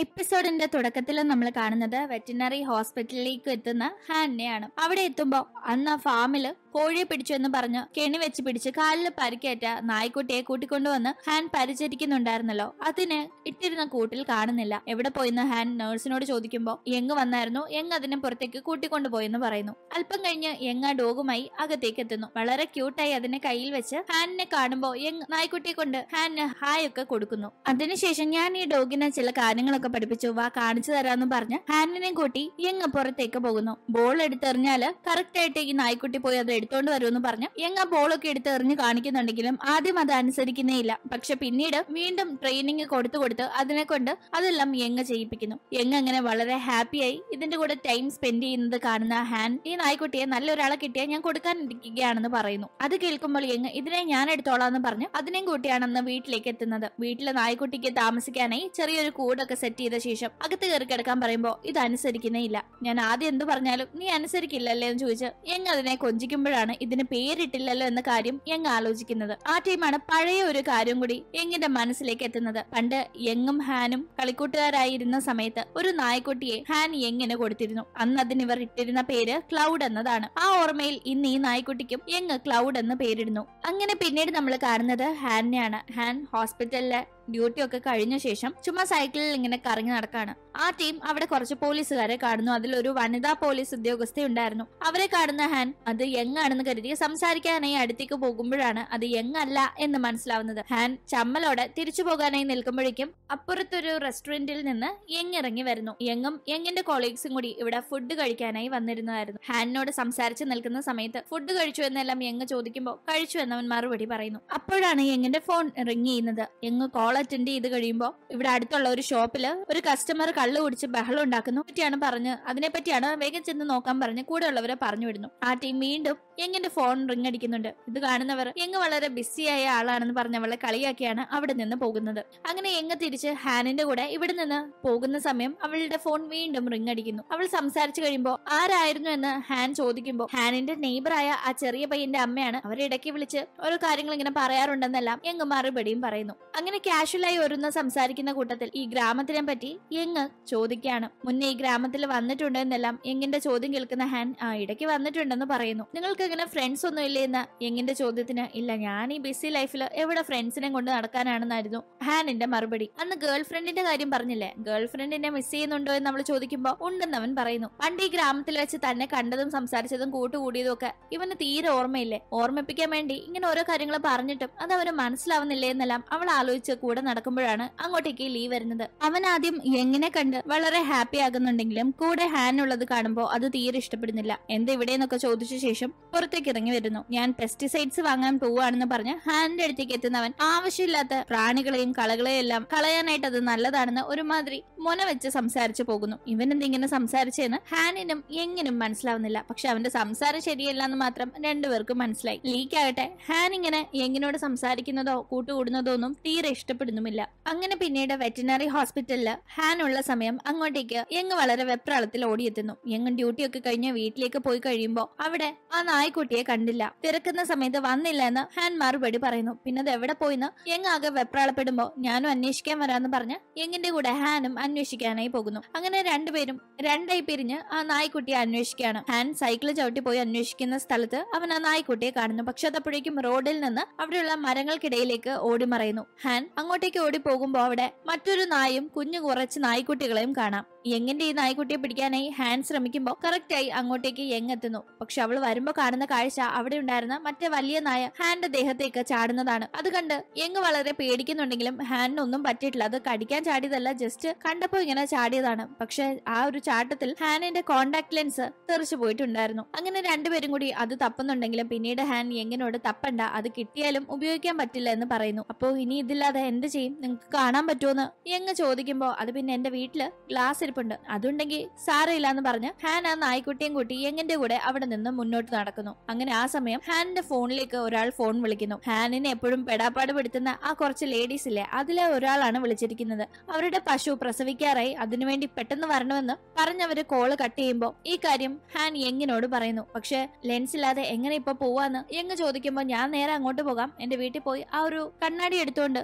എപ്പിസോഡിന്റെ തുടക്കത്തിൽ നമ്മൾ കാണുന്നത് വെറ്റിനറി ഹോസ്പിറ്റലിലേക്ക് എത്തുന്ന ഹാനിനെയാണ് അവിടെ എത്തുമ്പോൾ അന്ന് ആ ഫാമില് കോഴിയെ പിടിച്ചു എന്ന് പറഞ്ഞ് കെണി വെച്ച് പിടിച്ച് കാലിൽ പരിക്കേറ്റ നായ്ക്കുട്ടിയെ കൂട്ടിക്കൊണ്ടുവന്ന് ഹാൻ പരിചരിക്കുന്നുണ്ടായിരുന്നല്ലോ അതിന് ഇട്ടിരുന്ന കൂട്ടിൽ കാണുന്നില്ല എവിടെ പോയിന്ന് ഹാൻ നേഴ്സിനോട് ചോദിക്കുമ്പോൾ യങ് വന്നായിരുന്നു യങ് അതിനെ പുറത്തേക്ക് കൂട്ടിക്കൊണ്ടുപോയെന്ന് പറയുന്നു അല്പം കഴിഞ്ഞ് യങ് ആ ഡോഗുമായി അകത്തേക്ക് എത്തുന്നു വളരെ ക്യൂട്ടായി അതിനെ കയ്യിൽ വെച്ച് ഹാനിനെ കാണുമ്പോൾ യങ് നായ്ക്കുട്ടിയെ കൊണ്ട് ഹാനിന് ഹായ് ഒക്കെ കൊടുക്കുന്നു അതിനുശേഷം ഞാൻ ഈ ഡോഗിനെ ചില കാര്യങ്ങളൊക്കെ പഠിപ്പിച്ചു വാ കാണിച്ചു തരാന്ന് പറഞ്ഞ് ഹാനിനെ കൂട്ടി യങ് പുറത്തേക്ക് പോകുന്നു ബോൾ എടുത്തെറിഞ്ഞാല് കറക്റ്റ് ആയിട്ട് ഈ നായ്ക്കുട്ടി പോയി അത് എടുത്തോണ്ട് വരുമെന്ന് പറഞ്ഞ് യങ് ആ ബോളൊക്കെ എടുത്ത് എറിഞ്ഞ് കാണിക്കുന്നുണ്ടെങ്കിലും ആദ്യം അത് അനുസരിക്കുന്നേ ഇല്ല പക്ഷെ പിന്നീട് വീണ്ടും ട്രെയിനിങ് കൊടുത്തു കൊടുത്ത് അതിനെ കൊണ്ട് അതെല്ലാം യങ് ചെയ്യിപ്പിക്കുന്നു യങ് അങ്ങനെ വളരെ ഹാപ്പിയായി ഇതിന്റെ കൂടെ ടൈം സ്പെൻഡ് ചെയ്യുന്നത് കാണുന്ന ഹാൻ ഈ നായ്ക്കുട്ടിയെ നല്ലൊരാളെ കിട്ടിയാൽ ഞാൻ കൊടുക്കാനിരിക്കുകയാണെന്ന് പറയുന്നു അത് കേൾക്കുമ്പോൾ യങ് ഇതിനെ ഞാൻ എടുത്തോളാന്ന് പറഞ്ഞ് അതിനെയും കൂട്ടിയാണെന്ന് വീട്ടിലേക്ക് എത്തുന്നത് വീട്ടിലെ നായ്ക്കുട്ടിക്ക് താമസിക്കാനായി ചെറിയൊരു കൂടൊക്കെ സെറ്റ് ചെയ്ത ശേഷം അകത്ത് കയറി കിടക്കാൻ പറയുമ്പോൾ ഇത് അനുസരിക്കുന്നേ ഇല്ല ഞാൻ ആദ്യം എന്ത് പറഞ്ഞാലും നീ അനുസരിക്കില്ലല്ലേ എന്ന് ചോദിച്ച് യങ് അതിനെ കൊഞ്ചിക്കുമ്പോഴാണ് ഇതിന് പേരിട്ടില്ലല്ലോ എന്ന കാര്യം യങ് ആലോചിക്കുന്നത് ആ ടീമാണ് പഴയ ഒരു കാര്യം കൂടി യങ്ങിന്റെ മനസ്സിലേക്ക് എത്തുന്നത് പണ്ട് യങ്ങും ഹാനും കളിക്കൂട്ടുകാരായിരുന്ന സമയത്ത് ഒരു നായ്ക്കുട്ടിയെ ഹാൻ യങ്ങിന് കൊടുത്തിരുന്നു അന്ന് അതിന് ഇവർ ഇട്ടിരുന്ന പേര് ക്ലൗഡ് എന്നതാണ് ആ ഓർമ്മയിൽ ഇന്ന് ഈ നായ്ക്കുട്ടിക്കും യങ് ക്ലൗഡ് എന്ന് പേരിടുന്നു അങ്ങനെ പിന്നീട് നമ്മൾ കാണുന്നത് ഹാനെയാണ് ഹാൻ ഹോസ്പിറ്റലിലെ ഡ്യൂട്ടി ഒക്കെ കഴിഞ്ഞ ശേഷം ചുമ്മാ സൈക്കിളിൽ ഇങ്ങനെ കറങ്ങി നടക്കാണ് ആ ടീം അവിടെ കുറച്ച് പോലീസുകാരെ കാണുന്നു അതിലൊരു വനിതാ പോലീസ് ഉദ്യോഗസ്ഥ ഉണ്ടായിരുന്നു അവരെ കാണുന്ന ഹാൻ അത് യങ് ആണെന്ന് കരുതി സംസാരിക്കാനായി അടുത്തേക്ക് പോകുമ്പോഴാണ് അത് യങ് അല്ല എന്ന് മനസ്സിലാവുന്നത് ഹാൻ ചമ്മലോടെ തിരിച്ചു പോകാനായി നിൽക്കുമ്പോഴേക്കും അപ്പുറത്തൊരു റെസ്റ്റോറന്റിൽ നിന്ന് യങ് ഇറങ്ങി വരുന്നു യങ്ങും യങ്ങിന്റെ കൊളീഗ്സും കൂടി ഇവിടെ ഫുഡ് കഴിക്കാനായി വന്നിരുന്നതായിരുന്നു ഹാനിനോട് സംസാരിച്ച് നിൽക്കുന്ന സമയത്ത് ഫുഡ് കഴിച്ചു എന്നെല്ലാം യങ് ചോദിക്കുമ്പോൾ കഴിച്ചു എന്നവൻ മറുപടി പറയുന്നു അപ്പോഴാണ് യങ്ങിന്റെ ഫോൺ റിങ് ചെയ്യുന്നത് യങ് കോൾ അറ്റൻഡ് ചെയ്ത് കഴിയുമ്പോൾ ഇവിടെ അടുത്തുള്ള ഒരു ഷോപ്പില് ഒരു കസ്റ്റമർ കള്ളു കുടിച്ച് ബഹളം ഉണ്ടാക്കുന്നു പറ്റിയാണ് പറഞ്ഞ് അതിനെപ്പറ്റിയാണ് വേഗം ചെന്ന് നോക്കാൻ പറഞ്ഞ് കൂടെയുള്ളവരെ പറഞ്ഞു വിടുന്നു ആ ടീം വീണ്ടും യങ്ങിന്റെ ഫോൺ റിങ് അടിക്കുന്നുണ്ട് ഇത് കാണുന്നവർ യങ് വളരെ ബിസിയായ ആളാണെന്ന് പറഞ്ഞ് അവളെ കളിയാക്കിയാണ് അവിടെ നിന്ന് പോകുന്നത് അങ്ങനെ യങ് തിരിച്ച് ഹാനിന്റെ കൂടെ ഇവിടെ നിന്ന് പോകുന്ന സമയം അവളുടെ ഫോൺ വീണ്ടും റിങ് അടിക്കുന്നു അവൾ സംസാരിച്ചു കഴിയുമ്പോൾ ആരായിരുന്നു എന്ന് ഹാൻ ചോദിക്കുമ്പോൾ ഹാനിന്റെ നെയ്ബറായ ആ ചെറിയ പയ്യന്റെ അമ്മയാണ് അവരെ ഇടയ്ക്ക് വിളിച്ച് ഓരോ കാര്യങ്ങൾ ഇങ്ങനെ പറയാറുണ്ടെന്നെല്ലാം യങ് മറുപടിയും പറയുന്നു അങ്ങനെ കാഷ്വലായി ഒരുന്ന് സംസാരിക്കുന്ന കൂട്ടത്തിൽ ഈ ഗ്രാമത്തിനെ പറ്റി യങ് ചോദിക്കുകയാണ് മുന്നേ ഈ ഗ്രാമത്തിൽ വന്നിട്ടുണ്ടോ എന്നെല്ലാം യങ്ങിന്റെ ചോദ്യം കേൾക്കുന്ന ഹാൻ ആ ഇടയ്ക്ക് വന്നിട്ടുണ്ടെന്ന് പറയുന്നു നിങ്ങൾക്ക് ഇങ്ങനെ ഫ്രണ്ട്സ് ഒന്നും ഇല്ലേ എന്ന യങ്ങിന്റെ ചോദ്യത്തിന് ഇല്ല ഞാൻ ഈ ബിസി ലൈഫിൽ എവിടെ ഫ്രണ്ട്സിനെ കൊണ്ട് നടക്കാനാണെന്നായിരുന്നു ഹാനിന്റെ മറുപടി അന്ന് ഗേൾ ഫ്രണ്ടിന്റെ കാര്യം പറഞ്ഞില്ലേ ഗേൾ ഫ്രണ്ടിനെ മിസ് ചെയ്യുന്നുണ്ടോ എന്ന് നമ്മൾ ചോദിക്കുമ്പോൾ ഉണ്ടെന്ന് അവൻ പറയുന്നു പണ്ട് ഈ ഗ്രാമത്തിൽ വെച്ച് തന്നെ കണ്ടതും സംസാരിച്ചതും കൂട്ടുകൂടിയതും ഒക്കെ ഇവന് തീരെ ഓർമ്മയില്ലേ ഓർമ്മിപ്പിക്കാൻ വേണ്ടി ഇങ്ങനെ ഓരോ കാര്യങ്ങൾ പറഞ്ഞിട്ടും അത് അവന് മനസ്സിലാവുന്നില്ലേ എന്നെല്ലാം അവൾ ആലോചിച്ച് കൂടെ നടക്കുമ്പോഴാണ് അങ്ങോട്ടേക്ക് ലീവ് വരുന്നത് അവൻ ആദ്യം യങ്ങിനെ കണ്ട് വളരെ ഹാപ്പി ആകുന്നുണ്ടെങ്കിലും കൂടെ ഹാൻ ഉള്ളത് കാണുമ്പോൾ അത് തീരെ ഇഷ്ടപ്പെടുന്നില്ല എന്ത് ഇവിടെയെന്നൊക്കെ ചോദിച്ച ശേഷം പുറത്തേക്ക് ഇറങ്ങി വരുന്നു ഞാൻ പെസ്റ്റിസൈഡ്സ് വാങ്ങാൻ പോവാണെന്ന് പറഞ്ഞ് ഹാനിന്റെ അടുത്തേക്ക് എത്തുന്നവൻ ആവശ്യമില്ലാത്ത പ്രാണികളെയും കളകളെയും എല്ലാം കളയാനായിട്ട് അത് നല്ലതാണെന്ന് ഒരുമാതിരി മൊന വെച്ച് സംസാരിച്ചു പോകുന്നു ഇവൻ എന്തിങ്ങനെ സംസാരിച്ചെന്ന് ഹാനിനും യങ്ങിനും മനസ്സിലാവുന്നില്ല പക്ഷെ അവന്റെ സംസാരം ശരിയല്ല എന്ന് മാത്രം രണ്ടുപേർക്കും മനസ്സിലായി ലീക്ക് ആകട്ടെ ഹാൻ ഇങ്ങനെ യങ്ങിനോട് സംസാരിക്കുന്നതോ കൂട്ടുകൂടുന്നതോ ഒന്നും തീരെ ഇഷ്ടപ്പെടുന്നുമില്ല അങ്ങനെ പിന്നീട് വെറ്റിനറി ഹോസ്പിറ്റലില് ഹാൻ ഉള്ള സമയം അങ്ങോട്ടേക്ക് യങ് വളരെ വെപ്രാളത്തിൽ ഓടിയെത്തുന്നു യങ് ഡ്യൂട്ടി ഒക്കെ കഴിഞ്ഞ് വീട്ടിലേക്ക് പോയി കഴിയുമ്പോൾ അവിടെ ആ നായ്ക്കുട്ടിയെ കണ്ടില്ല തിരക്കുന്ന സമയത്ത് വന്നില്ല എന്ന് ഹാൻ മറുപടി പറയുന്നു പിന്നെ അത് എവിടെ പോയിന്ന് യങ് ആകെ വെപ്രാളപ്പെടുമ്പോ ഞാനും അന്വേഷിക്കാൻ വരാന്ന് പറഞ്ഞ് യങ്ങിന്റെ കൂടെ ഹാനും അന്വേഷിക്കാനായി പോകുന്നു അങ്ങനെ രണ്ടുപേരും രണ്ടായി പിരിഞ്ഞ് ആ നായ്ക്കുട്ടിയെ അന്വേഷിക്കുകയാണ് ഹാൻ സൈക്കിൾ ചവിട്ടി പോയി അന്വേഷിക്കുന്ന സ്ഥലത്ത് അവൻ ആ നായ്ക്കുട്ടിയെ കാണുന്നു പക്ഷെ അതപ്പോഴേക്കും റോഡിൽ നിന്ന് അവിടെയുള്ള മരങ്ങൾക്കിടയിലേക്ക് ഓടി മറയുന്നു ഹാൻ അങ്ങോട്ടേക്ക് ഓടി പോകുമ്പോൾ അവിടെ മറ്റൊരു നായും കുഞ്ഞു കുറച്ച് നായ്ക്കുട്ടികളെയും കാണാം യങ്ങിന്റെ ഈ നായ്ക്കുട്ടിയെ പിടിക്കാനായി ഹാൻ ശ്രമിക്കുമ്പോൾ കറക്റ്റായി അങ്ങോട്ടേക്ക് യങ് എത്തുന്നു പക്ഷെ അവൾ വരുമ്പോൾ കാണുന്ന കാഴ്ച അവിടെ ഉണ്ടായിരുന്ന മറ്റേ വലിയ നായ ഹാന്റെ ദേഹത്തേക്ക് ചാടുന്നതാണ് അത് കണ്ട് യങ് വളരെ പേടിക്കുന്നുണ്ടെങ്കിലും ഹാനിനൊന്നും പറ്റിയിട്ടില്ല അത് കടിക്കാൻ ചാടിയതല്ല ജസ്റ്റ് കണ്ടപ്പോ ഇങ്ങനെ ചാടിയതാണ് പക്ഷെ ആ ഒരു ചാട്ടത്തിൽ ഹാനിന്റെ കോണ്ടാക്ട് ലെൻസ് തെറിച്ചു പോയിട്ടുണ്ടായിരുന്നു അങ്ങനെ രണ്ടുപേരും കൂടി അത് തപ്പുന്നുണ്ടെങ്കിലും പിന്നീട് ഹാൻ യങ്ങിനോട് തപ്പണ്ട അത് കിട്ടിയാലും ഉപയോഗിക്കാൻ പറ്റില്ല എന്ന് പറയുന്നു അപ്പോ ഇനി ഇതില്ലാതെ എന്ത് ചെയ്യും നിങ്ങൾക്ക് കാണാൻ പറ്റുമോന്ന് യങ് ചോദിക്കുമ്പോ അത് പിന്നെ എന്റെ വീട്ടില് ഗ്ലാസ് ഇരിപ്പുണ്ട് അതുണ്ടെങ്കിൽ സാരമില്ല എന്ന് പറഞ്ഞ് ഹാൻ ആ നായ്ക്കുട്ടിയും കൂട്ടി യങ്ങിന്റെ കൂടെ അവിടെ നിന്ന് മുന്നോട്ട് നടക്കുന്നു അങ്ങനെ ആ സമയം ഹാനിന്റെ ഫോണിലേക്ക് ഒരാൾ ഫോൺ വിളിക്കുന്നു ഹാനിനെ എപ്പോഴും പെടാപ്പാട് പെടുത്തുന്ന ആ കുറച്ച് ലേഡീസ് ഇല്ലേ അതിലെ ഒരാളാണ് വിളിച്ചിരിക്കുന്നത് അവരുടെ പശു പ്രസവിക്കാറായി അതിനുവേണ്ടി പെട്ടെന്ന് വരണമെന്ന് പറഞ്ഞവര് കോള് കട്ട് ചെയ്യുമ്പോൾ ഈ കാര്യം ഹാൻ യങ്ങിനോട് പറയുന്നു പക്ഷെ ലെൻസ് ഇല്ലാതെ എങ്ങനെ ഇപ്പൊ പോവാന്ന് യങ് ചോദിക്കുമ്പോൾ ഞാൻ നേരെ അങ്ങോട്ട് പോകാം എന്റെ വീട്ടിൽ പോയി ആ ഒരു കണ്ണാടി എടുത്തുകൊണ്ട് തന്നാ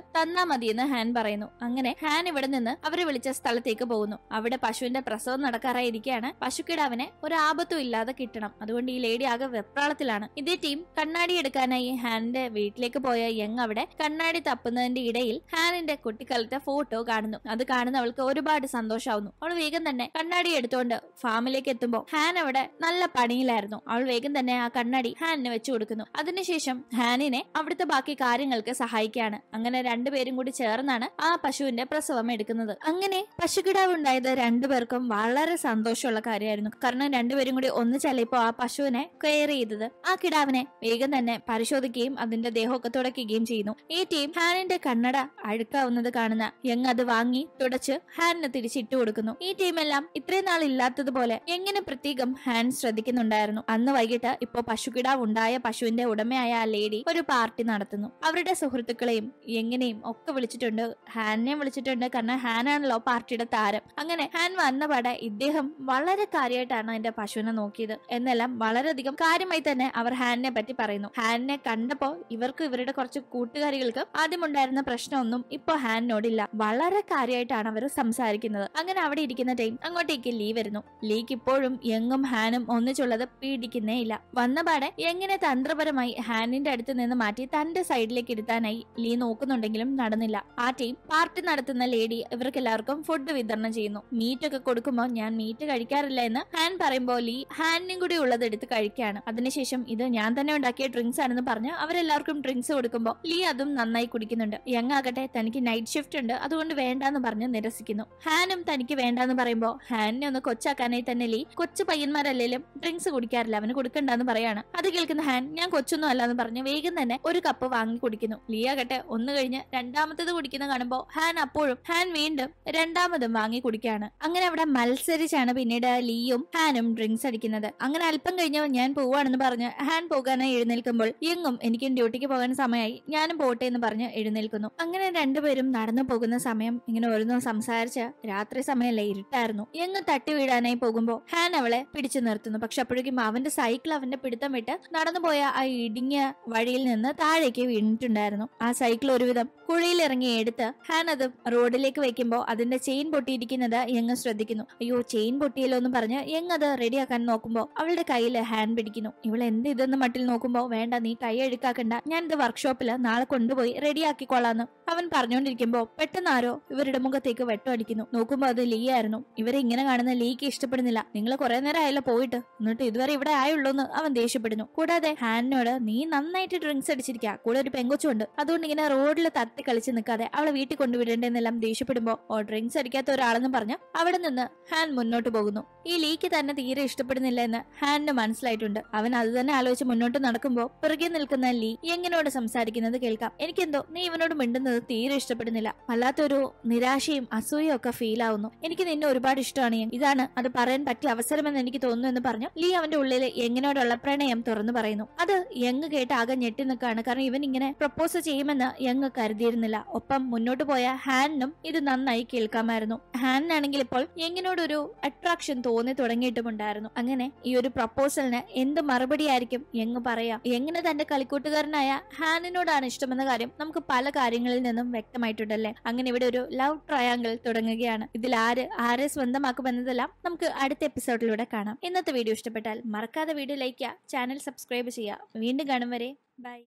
മതിയെന്ന് ഹാൻ പറയുന്നു അങ്ങനെ ഹാൻ ഇവിടെ നിന്ന് അവരെ വിളിച്ച സ്ഥലത്തേക്ക് പോകുന്നു അവിടെ പശുവിന്റെ പ്രസവം നടക്കാറായിരിക്കുകയാണ് പശുക്കിടാവിനെ ഒരു ആപത്തും ഇല്ലാതെ കിട്ടണം അതുകൊണ്ട് ഈ ലേഡി ആകെ വെപ്രാളത്തിലാണ് ഇതേ ടീം കണ്ണാടി എടുക്കാനായി ഹാനിന്റെ വീട്ടിലേക്ക് പോയ യങ് അവിടെ കണ്ണാടി തപ്പുന്നതിന്റെ ഇടയിൽ ഹാനിന്റെ കുട്ടിക്കാലത്തെ ഫോട്ടോ കാണുന്നു അത് കാണുന്ന അവൾക്ക് ഒരുപാട് സന്തോഷമാവുന്നു അവൾ വേഗം തന്നെ കണ്ണാടി എടുത്തുകൊണ്ട് ഫാമിലേക്ക് എത്തുമ്പോൾ ഹാൻ അവിടെ നല്ല പണിയിലായിരുന്നു അവൾ വേഗം തന്നെ ആ കണ്ണാടി ഹാനിന് വെച്ചു കൊടുക്കുന്നു അതിനുശേഷം ഹാനിനെ അവിടുത്തെ ബാക്കി കാര്യങ്ങൾക്ക് സഹായിക്കുകയാണ് അങ്ങനെ രണ്ടുപേരും കൂടി ചേർന്നാണ് ആ പശുവിന്റെ പ്രസവം എടുക്കുന്നത് അങ്ങനെ പശുക്കിടാവ് ഉണ്ടായത് രണ്ടുപേർക്കും വളരെ സന്തോഷമുള്ള കാര്യമായിരുന്നു കാരണം രണ്ടുപേരും കൂടി ഒന്നിച്ചല്ല ഇപ്പോ ആ പശുവിനെ കെയർ ചെയ്തത് ആ കിടാവിനെ വേഗം തന്നെ പരിശോധിക്കുകയും അതിന്റെ ദേഹമൊക്കെ തുടയ്ക്കുകയും ചെയ്യുന്നു ഈ ടീം ഹാനിന്റെ കണ്ണട അഴുക്കാവുന്നത് കാണുന്ന യങ് അത് വാങ്ങി തുടച്ച് ഹാനിന് തിരിച്ചിട്ട് കൊടുക്കുന്നു ഈ ടീമെല്ലാം ഇത്രയും നാൾ ഇല്ലാത്തതുപോലെ എങ്ങനെ പ്രത്യേകം ഹാൻ ശ്രദ്ധിക്കുന്നുണ്ടായിരുന്നു അന്ന് വൈകിട്ട് ഇപ്പോ പശുക്കിടാവ് ഉണ്ടായ പശുവിന്റെ ഉടമയായ ആ ലേഡി ഒരു പാർട്ടി നടത്തുന്നു അവരുടെ സുഹൃത്തുക്കളെയും എങ്ങനെയും ഒക്കെ വിളിച്ചിട്ടുണ്ട് ഹാനെയും വിളിച്ചിട്ടുണ്ട് കാരണം ഹാനാണല്ലോ പാർട്ടിയുടെ താരം അങ്ങനെ ഹാൻ വന്ന പാടെ ഇദ്ദേഹം വളരെ കാര്യമായിട്ടാണ് എന്റെ പശുവിനെ നോക്കിയത് എന്നെല്ലാം വളരെയധികം കാര്യമായി തന്നെ അവർ ഹാനിനെ പറ്റി പറയുന്നു ഹാനിനെ കണ്ടപ്പോ ഇവർക്ക് ഇവരുടെ കുറച്ച് കൂട്ടുകാരികൾക്ക് ആദ്യം ഉണ്ടായിരുന്ന പ്രശ്നമൊന്നും ഇപ്പൊ ഹാനിനോടില്ല വളരെ കാര്യമായിട്ടാണ് അവർ സംസാരിക്കുന്നത് അങ്ങനെ അവിടെ ഇരിക്കുന്ന ടൈം അങ്ങോട്ടേക്ക് ലീ വരുന്നു ലീക്ക് ഇപ്പോഴും യങ്ങും ഹാനും ഒന്നിച്ചുള്ളത് പീഡിക്കുന്നേ ഇല്ല വന്ന പാടെ എങ്ങനെ തന്ത്രപരമായി ഹാനിന്റെ അടുത്ത് നിന്ന് മാറ്റി തന്റെ സൈഡിലേക്ക് ഇരുത്താനായി ലീ നോക്കുന്നുണ്ടെങ്കിലും നടന്നില്ല ആ ടീം പാർട്ടി നടത്തുന്ന ലേഡി ഇവർക്ക് എല്ലാവർക്കും ഫുഡ് വിതരണം ചെയ്യുന്നു മീറ്റ് ഒക്കെ കൊടുക്കുമ്പോൾ ഞാൻ മീറ്റ് കഴിക്കാറില്ല എന്ന് ഹാൻ പറയുമ്പോൾ ലീ ഹാനിനും കൂടി ഉള്ളത് എടുത്ത് കഴിക്കുകയാണ് അതിനുശേഷം ഇത് ഞാൻ തന്നെ ഉണ്ടാക്കിയ ഡ്രിങ്ക്സ് ആണെന്ന് പറഞ്ഞ് അവരെല്ലാവർക്കും ഡ്രിങ്ക്സ് കൊടുക്കുമ്പോൾ ലീ അതും നന്നായി കുടിക്കുന്നുണ്ട് യങ് ആകട്ടെ തനിക്ക് നൈറ്റ് ഷിഫ്റ്റ് ഉണ്ട് അതുകൊണ്ട് വേണ്ടാന്ന് പറഞ്ഞ് നിരസിക്കുന്നു ഹാനും തനിക്ക് വേണ്ടാന്ന് പറയുമ്പോൾ ഹാനിനെ ഒന്ന് കൊച്ചാക്കാനായി തന്നെ ലീ കൊച്ചു പയ്യന്മാരല്ലേലും ഡ്രിങ്ക്സ് കുടിക്കാറില്ല അവന് കൊടുക്കണ്ടെന്ന് പറയാണ് അത് കേൾക്കുന്ന ഹാൻ ഞാൻ കൊച്ചൊന്നും അല്ലാന്ന് പറഞ്ഞ് വേഗം തന്നെ ഒരു കപ്പ് വാങ്ങി കുടിക്കുന്നു ലീ ആകട്ടെ ഒന്ന് കഴിഞ്ഞ് രണ്ടാമത്തേത് കുടിക്കുന്ന കാണുമ്പോൾ ഹാൻ അപ്പോഴും ഹാൻ വീണ്ടും രണ്ടാമതും വാങ്ങി കുടിക്കുകയാണ് അങ്ങനെ അവിടെ മത്സരിച്ചാണ് പിന്നീട് ലീയും ഹാനും ഡ്രിങ്ക്സ് അടിക്കുന്നത് അങ്ങനെ അല്പം കഴിഞ്ഞ് ഞാൻ പോവാണെന്ന് പറഞ്ഞ് ഹാൻ പോകാനായി എഴുന്നേൽക്കുമ്പോൾ എങ്ങും എനിക്കും ഡ്യൂട്ടിക്ക് പോകാൻ സമയമായി ഞാനും പോട്ടെ എന്ന് പറഞ്ഞ് എഴുന്നേൽക്കുന്നു അങ്ങനെ രണ്ടുപേരും നടന്നു പോകുന്ന സമയം ഇങ്ങനെ ഓരോന്നും സംസാരിച്ച് രാത്രി സമയമല്ലേ ഇരുട്ടായിരുന്നു എങ്ങ് തട്ടി വീഴാനായി പോകുമ്പോൾ ഹാൻ അവളെ പിടിച്ചു നിർത്തുന്നു പക്ഷെ അപ്പോഴേക്കും അവന്റെ സൈക്കിൾ അവന്റെ പിടുത്തം വിട്ട് നടന്നു പോയ ആ ഇടുങ്ങിയ വഴിയിൽ നിന്ന് താഴേക്ക് വീണിട്ടുണ്ടായിരുന്നു ആ സൈക്കിൾ ഒരുവിധം കുഴിയിൽ ഇറങ്ങി എടുത്ത് ഹാൻ അത് റോഡിലേക്ക് വെക്കുമ്പോൾ അതിന്റെ ചെയിൻ പൊട്ടിയിരിക്കുന്നത് യങ് ശ്രദ്ധിക്കുന്നു അയ്യോ ചെയിൻ പൊട്ടിയല്ലോ എന്ന് പറഞ്ഞ് യങ് അത് റെഡിയാക്കാൻ നോക്കുമ്പോൾ അവളുടെ കയ്യിൽ ഹാൻ പിടിക്കുന്നു ഇവൾ എന്ത് ഇതെന്ന് മട്ടിൽ നോക്കുമ്പോൾ വേണ്ട നീ കൈ അഴുക്കാക്കണ്ട ഞാൻ ഇത് വർക്ക്ഷോപ്പിൽ നാളെ കൊണ്ടുപോയി റെഡിയാക്കിക്കോളാന്ന് അവൻ പറഞ്ഞുകൊണ്ടിരിക്കുമ്പോൾ പെട്ടെന്ന് ആരോ ഇവരുടെ മുഖത്തേക്ക് വെട്ടമടിക്കുന്നു നോക്കുമ്പോൾ അത് ലീ ആയിരുന്നു ഇവരെ ഇങ്ങനെ കാണുന്ന ലീക്ക് ഇഷ്ടപ്പെടുന്നില്ല നിങ്ങൾ കുറെ നേരം ആയല്ലോ പോയിട്ട് എന്നിട്ട് ഇതുവരെ ഇവിടെ ആയുള്ളൂ എന്ന് അവൻ ദേഷ്യപ്പെടുന്നു കൂടാതെ ഹാനിനോട് നീ നന്നായിട്ട് ഡ്രിങ്ക്സ് അടിച്ചിരിക്കുക കൂടെ ഒരു പെങ്കൊച്ചുണ്ട് അതുകൊണ്ട് ഇങ്ങനെ റോഡിൽ തത്തി കളിച്ച് നിൽക്കാതെ അവളെ വീട്ടിൽ കൊണ്ടുവിടേണ്ടെന്നെല്ലാം ദേഷ്യപ്പെടുമ്പോ ഓ ഡ്രിങ്ക്സ് അടിക്കാത്ത ഒരാളെന്ന് പറഞ്ഞ് അവിടെ നിന്ന് ഹാൻ മുന്നോട്ട് പോകുന്നു ഈ ലീക്ക് തന്നെ തീരെ ഇഷ്ടപ്പെടുന്നില്ല എന്ന് ഹാനിന് മനസ്സിലായിട്ടുണ്ട് അവൻ അത് തന്നെ ആലോചിച്ച് മുന്നോട്ട് നടക്കുമ്പോൾ പിറകെ നിൽക്കുന്ന ലീ എങ്ങനോട് സംസാരിക്കുന്നത് കേൾക്കാം എനിക്കെന്തോ നീ ഇവനോട് മിണ്ടുന്നത് തീരെ ഇഷ്ടപ്പെടുന്നില്ല വല്ലാത്തൊരു നിരാശയും അസൂയയും ഒക്കെ ഫീൽ ആവുന്നു എനിക്ക് നിന്നെ ഒരുപാട് ഇഷ്ടമാണ് യങ്. ഇതാണ് അത് പറയാൻ പറ്റിയ അവസരമെന്ന് എനിക്ക് തോന്നുന്നു എന്ന് പറഞ്ഞു ലീ അവന്റെ ഉള്ളിൽ യങ്ങിനോടുള്ള പ്രണയം തുറന്നു പറയുന്നു അത് യങ് കേട്ട് ആകെ ഞെട്ടി നിൽക്കുകയാണ് കാരണം ഇവൻ ഇങ്ങനെ പ്രപ്പോസ് ചെയ്യുമെന്ന് യങ് കരുതിയിരുന്നില്ല ഒപ്പം മുന്നോട്ട് പോയ ഹാനിനും ഇത് നന്നായി കേൾക്കാമായിരുന്നു ഹാനിനാണെങ്കിൽ ഇപ്പോൾ യങ്ങിനോടൊരു അട്രാക്ഷൻ തോന്നി തുടങ്ങിയിട്ടുമുണ്ടായിരുന്നു അങ്ങനെ ഈ ഒരു പ്രപ്പോസലിന് എന്ത് മറുപടിയായിരിക്കും യങ് പറയാം യങ്ങിന് തന്റെ കളിക്കൂട്ടുകാരനായ ഹാനിനോടാണ് ഇഷ്ടമെന്ന കാര്യം നമുക്ക് പല കാര്യങ്ങളിൽ നിന്നും വ്യക്തമായിട്ടുണ്ടല്ലേ അങ്ങനെ ഇവിടെ ഒരു ലവ് ട്രയാങ്കിൾ തുടങ്ങുകയാണ് ഇതിൽ ആര് ആരെ സ്വന്തമാക്കുമെന്നതെല്ലാം നമുക്ക് അടുത്ത എപ്പിസോഡിലൂടെ കാണാം ഇന്നത്തെ വീഡിയോ ഇഷ്ടപ്പെട്ടാൽ മറക്കാതെ വീഡിയോ ലൈക്ക് ചെയ്യുക ചാനൽ സബ്സ്ക്രൈബ് ചെയ്യുക വീണ്ടും കാണും വരെ ബൈ